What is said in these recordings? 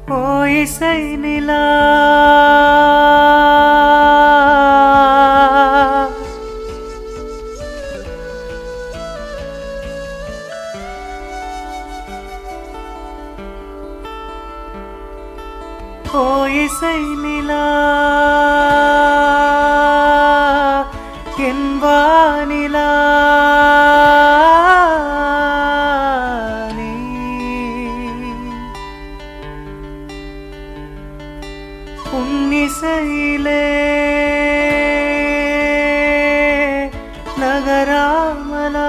ஓ இசை நிலா ஓ இசை நிலா என் வானிலா நீ. உன் இசையிலே நகராமலா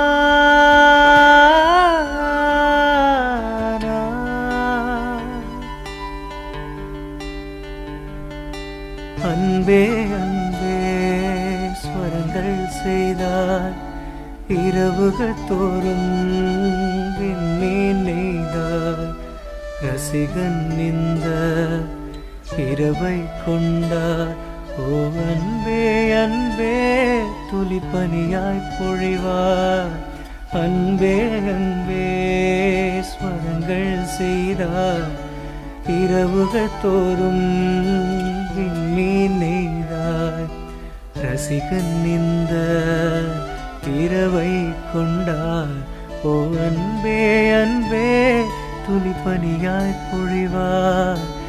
அன்பே அன்பே ஸ்வரங்கள் செய்தாய் இரவுகள் தோறும் விண்மீன் நெய்தாய் ரசிகன் இந்த இரவை கொண்டாய் ஓ அன்பே அன்பே துளிப்பனியாய் பொழிவாய் அன்பே அன்பே ஸ்வரங்கள் செய்தாய் இரவுகள் தோறும் விண்மீன் நெய்தாய் ரசிகன் இந்த இரவை கொண்டாய் ஓ அன்பே அன்பே துளிப்பனியாய் பொழிவாய்